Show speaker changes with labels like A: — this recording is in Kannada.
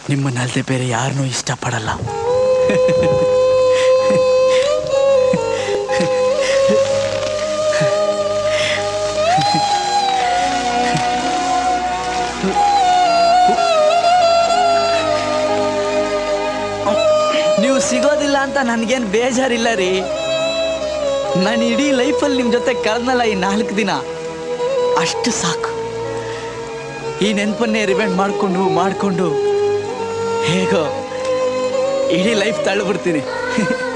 A: ನಿಮ್ಮನ್ನಲ್ದೆ ಬೇರೆ ಯಾರನ್ನೂ ಇಷ್ಟಪಡಲ್ಲ ನೀವು ಸಿಗೋದಿಲ್ಲ ಅಂತ ನನಗೇನು ಬೇಜಾರಿಲ್ಲ ರೀ ನಾನು ಇಡೀ ಲೈಫಲ್ಲಿ ನಿಮ್ಮ ಜೊತೆ ಕಳೆದ್ನಲ್ಲ ಈ ನಾಲ್ಕು ದಿನ ಅಷ್ಟು ಸಾಕು ಈ ನೆನಪನ್ನೇ ರಿವೆಂಡ್ ಮಾಡಿಕೊಂಡು ಮಾಡಿಕೊಂಡು ಹೇಗೋ ಇಡೀ ಲೈಫ್ ತಳ್ಳಿಬಿಡ್ತೀನಿ